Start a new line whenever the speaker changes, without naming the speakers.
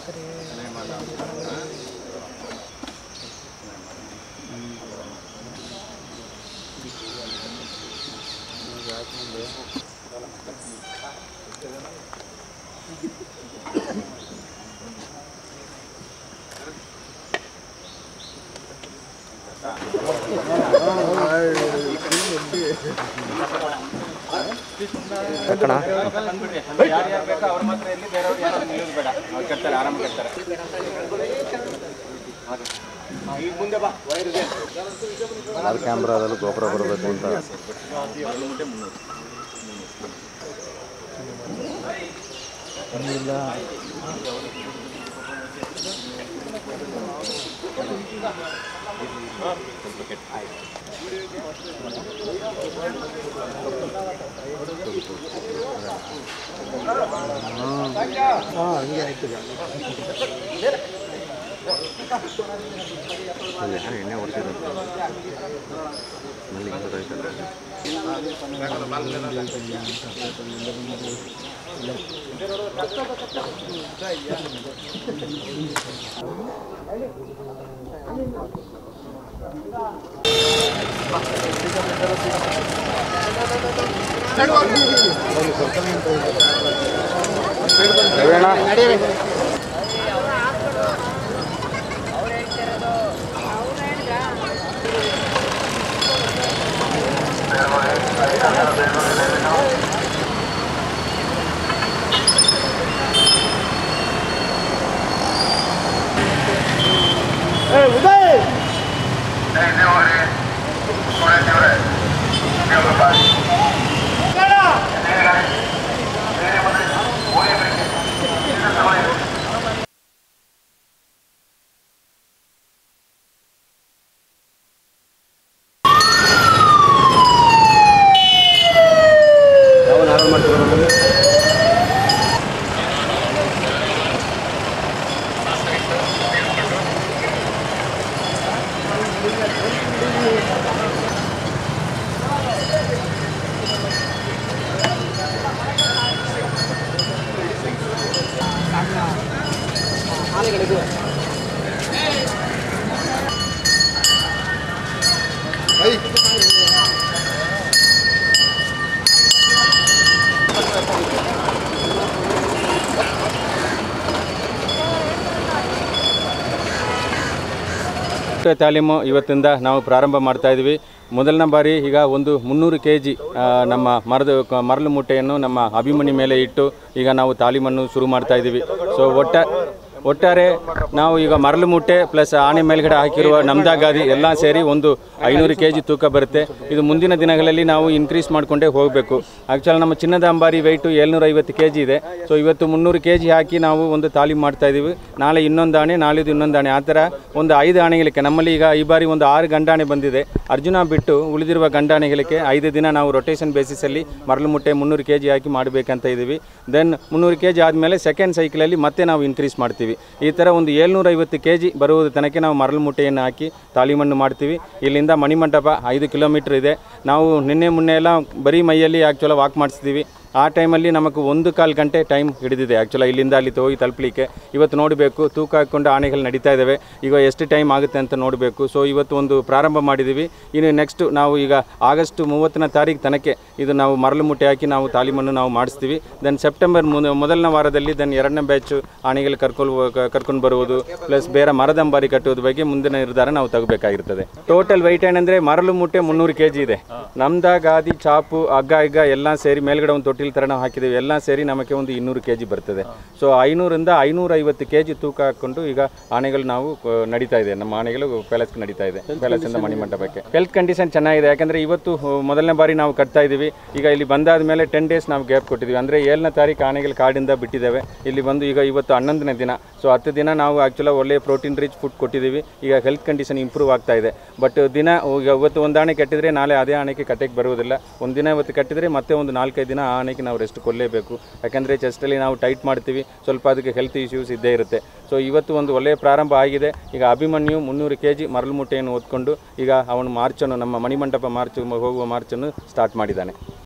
ಯಾರ್ಯಾರು ಬೇಕೋ ಅವ್ರ ಮಾತ್ರ ಇಲ್ಲಿ ಬೇರೆಯವ್ರು ಯಾರು ನಿಲ್ಲೋದು ಬೇಡ ಅವ್ರು ಕಟ್ತಾರೆ ಆರಾಮ ಕಟ್ತಾರೆ ಈಗ ಮುಂದೆ ಬಾ ವೈರ್ ಇದೆ
ಆರ್ ಕ್ಯಾಮ್ರಾದಲ್ಲಿ ಗೋಪುರ ಬರಬೇಕು ಅಂತ ಅಲ್ಲಿ ಯಾರು ಎಣ್ಣೆ ಹೊಡ್ತಿದ್ರು ಸ್ಮೆಲ್ ಹಿಂಗೆ ಗೊತ್ತಾಯ್ತಲ್ಲ
ತಾಲೀಮು ಇವತ್ತಿಂದ ನಾವು ಪ್ರಾರಂಭ ಮಾಡ್ತಾ ಇದ್ವಿ ಮೊದಲನೇ ಬಾರಿ ಈಗ ಒಂದು ಮುನ್ನೂರು ಕೆ ಜಿ ನಮ್ಮ ಮರದ ಕ- ಮರಳು ಮೂಟೆಯನ್ನು ನಮ್ಮ ಅಭಿಮನ್ಯು ಮೇಲೆ ಇಟ್ಟು ಈಗ ನಾವು ತಾಲೀಮನ್ನು ಶುರು ಮಾಡ್ತಾ ಇದ್ದೀವಿ ಸೊ ಒಟ್ಟ ಒಟ್ಟಾರೆ ನಾವು ಈಗ ಮರಳು ಮೂಟೆ ಪ್ಲಸ್ ಆನೆ ಮೇಲ್ಗಡೆ ಹಾಕಿರುವ ನಮ್ದಾಗಾದಿ ಎಲ್ಲ ಸೇರಿ ಒಂದು ಐನೂರು ಕೆ ಜಿ ತೂಕ ಬರುತ್ತೆ ಇದು ಮುಂದಿನ ದಿನಗಳಲ್ಲಿ ನಾವು ಇನ್ಕ್ರೀಸ್ ಮಾಡಿಕೊಂಡೇ ಹೋಗಬೇಕು ಆ್ಯಕ್ಚುಲಿ ನಮ್ಮ ಚಿನ್ನದ ಅಂಬಾರಿ ವೆಯ್ಟು ಏಳ್ನೂರ ಐವತ್ತು ಕೆ ಜಿ ಇದೆ ಸೊ ಇವತ್ತು ಮುನ್ನೂರು ಕೆ ಜಿ ಹಾಕಿ ನಾವು ಒಂದು ತಾಲೀಮ್ ಮಾಡ್ತಾ ಇದ್ದೀವಿ ನಾಳೆ ಇನ್ನೊಂದು ಆಣೆ ನಾಳಿದ್ದು ಇನ್ನೊಂದು ಆಣೆ ಆ ಥರ ಒಂದು ಐದು ಆಣೆಗಳಿಗೆ ನಮ್ಮಲ್ಲಿ ಈಗ ಈ ಬಾರಿ ಒಂದು ಆರು ಗಂಡಾಣೆ ಬಂದಿದೆ ಅರ್ಜುನ ಬಿಟ್ಟು ಉಳಿದಿರುವ ಗಂಡಾಣೆಗಳಿಗೆ ಐದು ದಿನ ನಾವು ರೊಟೇಷನ್ ಬೇಸಿಸಲ್ಲಿ ಮರಳು ಮುಟ್ಟೆ ಮುನ್ನೂರು ಕೆ ಜಿ ಹಾಕಿ ಮಾಡಬೇಕಂತ ಇದ್ದೀವಿ ದೆನ್ ಮುನ್ನೂರು ಕೆ ಜಿ ಆದಮೇಲೆ ಸೆಕೆಂಡ್ ಸೈಕಲಲ್ಲಿ ಮತ್ತೆ ನಾವು ಇನ್ಕ್ರೀಸ್ ಮಾಡ್ತೀವಿ ಈ ಥರ ಒಂದು ಏಳ್ನೂರ ಐವತ್ತು ಕೆ ಜಿ ಬರುವುದು ತನಕ ನಾವು ಮರಳು ಮುಟ್ಟೆಯನ್ನು ಹಾಕಿ ತಾಲೀಮನ್ನು ಮಾಡ್ತೀವಿ ಇಲ್ಲಿಂದ ಮಣಿಮಂಟಪ ಐದು ಕಿಲೋಮೀಟ್ರ್ ಇದೆ ನಾವು ನಿನ್ನೆ ಮೊನ್ನೆ ಎಲ್ಲ ಬರೀ ಮೈಯಲ್ಲಿ ಆ್ಯಕ್ಚುಲ ವಾಕ್ ಮಾಡಿಸ್ತೀವಿ ಆ ಟೈಮಲ್ಲಿ ನಮಗೆ ಒಂದು ಕಾಲು ಗಂಟೆ ಟೈಮ್ ಹಿಡಿದಿದೆ ಆ್ಯಕ್ಚುಲ ಇಲ್ಲಿಂದ ಅಲ್ಲಿ ಹೋಗಿ ತಲುಪಲಿಕ್ಕೆ ಇವತ್ತು ನೋಡಬೇಕು ತೂಕ ಹಾಕ್ಕೊಂಡು ಆನೆಗಳು ನಡೀತಾ ಇದ್ದಾವೆ ಈಗ ಎಷ್ಟು ಟೈಮ್ ಆಗುತ್ತೆ ಅಂತ ನೋಡಬೇಕು ಸೊ ಇವತ್ತು ಒಂದು ಪ್ರಾರಂಭ ಮಾಡಿದ್ದೀವಿ ಇನ್ನು ನೆಕ್ಸ್ಟ್ ನಾವು ಈಗ ಆಗಸ್ಟ್ ಮೂವತ್ತನೇ ತಾರೀಕು ತನಕ ಇದು ನಾವು ಮರಳು ಮುಟ್ಟೆ ಹಾಕಿ ನಾವು ತಾಲೀಮನ್ನು ನಾವು ಮಾಡಿಸ್ತೀವಿ ದೆನ್ ಸೆಪ್ಟೆಂಬರ್ ಮುದ- ಮೊದಲನೇ ವಾರದಲ್ಲಿ ದೆನ್ ಎರಡನೇ ಬ್ಯಾಚ್ ಆನೆಗಳು ಕರ್ಕೊಂಡು ಕರ್ಕೊಂಡು ಬರುವುದು ಪ್ಲಸ್ ಬೇರೆ ಮರದಂಬಾರಿ ಕಟ್ಟುವುದ್ರ ಬಗ್ಗೆ ಮುಂದಿನ ನಿರ್ಧಾರ ನಾವು ತಗೋಬೇಕಾಗಿರ್ತದೆ ಟೋಟಲ್ ವೈಟ್ ಏನಂದ್ರೆ ಮರಳು ಮುಟ್ಟೆ ಮುನ್ನೂರು ಕೆ ಜಿ ಇದೆ ನಮ್ದ ಗಾದಿ ಚಾಪು ಹಗ್ಗ ಹಗ್ಗ ಎಲ್ಲ ಸೇರಿ ಮೇಲ್ಗಡೆ ಒಂದು ತೊಟ್ಟಿಲ್ ಥರ ನಾವು ಹಾಕಿದ್ದೀವಿ ಎಲ್ಲ ಸೇರಿ ನಮಗೆ ಒಂದು ಇನ್ನೂರು ಕೆ ಜಿ ಬರ್ತದೆ ಸೊ ಐನೂರಿಂದ ಐನೂರ ಐವತ್ತು ಕೆ ಜಿ ತೂಕ ಹಾಕ್ಕೊಂಡು ಈಗ ಆನೆಗಳು ನಾವು ಆ, ನಡೀತಾ ಇದೆ ನಮ್ಮ ಆನೆಗಳು ಪ್ಯಾಲೇಸ್ಗೆ ನಡೀತಾ ಇದೆ ಪ್ಯಾಲೇಸಿಂದ ಮಣಿಮಂಟಪಕ್ಕೆ ಹೆಲ್ತ್ ಕಂಡೀಷನ್ ಚೆನ್ನಾಗಿದೆ ಯಾಕಂದ್ರೆ ಇವತ್ತು ಆ, ಮೊದಲನೇ ಬಾರಿ ನಾವು ಕಟ್ತಾ ಇದ್ದೀವಿ ಈಗ ಇಲ್ಲಿ ಬಂದಾದ ಮೇಲೆ ಟೆನ್ ಡೇಸ್ ನಾವು ಗ್ಯಾಪ್ ಕೊಟ್ಟಿದ್ದೀವಿ ಅಂದರೆ ಏಳನೇ ತಾರೀಕು ಆನೆಗಳು ಕಾಡಿಂದ ಬಿಟ್ಟಿದ್ದೇವೆ ಇಲ್ಲಿ ಬಂದು ಈಗ ಇವತ್ತು ಹನ್ನೊಂದನೇ ದಿನ ಸೊ ಹತ್ತು ದಿನ ನಾವು ಆ್ಯಕ್ಚುಲ ಒಳ್ಳೆಯ ಪ್ರೋಟೀನ್ ರಿಚ್ ಫುಡ್ ಕೊಟ್ಟಿದ್ದೀವಿ ಈಗ ಹೆಲ್ತ್ ಕಂಡೀಷನ್ ಇಂಪ್ರೂವ್ ಆಗ್ತಾ ಇದೆ ಬಟ್ ದಿನ ಈಗ ಇವತ್ತು ಒಂದು ಆಣೆ ಕಟ್ಟಿದರೆ ನಾಳೆ ಅದೇ ಆಣೆಗೆ ಕಟ್ಟಕ್ಕೆ ಬರುವುದಿಲ್ಲ ಒಂದು ದಿನ ಇವತ್ತು ಕಟ್ಟಿದರೆ ಮತ್ತೆ ಒಂದು ನಾಲ್ಕೈದು ದಿನ ಆ ಆಣೆಗೆ ನಾವು ರೆಸ್ಟ್ ಕೊಡಲೇಬೇಕು ಯಾಕಂದರೆ ಚೆಸ್ಟಲ್ಲಿ ನಾವು ಟೈಟ್ ಮಾಡ್ತೀವಿ ಸ್ವಲ್ಪ ಅದಕ್ಕೆ ಹೆಲ್ತ್ ಇಶ್ಯೂಸ್ ಇದ್ದೇ ಇರುತ್ತೆ ಸೊ ಇವತ್ತು ಒಂದು ಒಳ್ಳೆಯ ಪ್ರಾರಂಭ ಆಗಿದೆ ಈಗ ಅಭಿಮನ್ಯು ಮುನ್ನೂರು ಕೆ ಜಿ ಮರಳು ಮುಟ್ಟೆಯನ್ನು ಹೊತ್ಕೊಂಡು ಈಗ ಅವನು ಮಾರ್ಚನ್ನು ನಮ್ಮ ಮಣಿಮಂಟಪ ಮಾರ್ಚ್ ಹೋಗುವ ಮಾರ್ಚನ್ನು ಸ್ಟಾರ್ಟ್ ಮಾಡಿದ್ದಾನೆ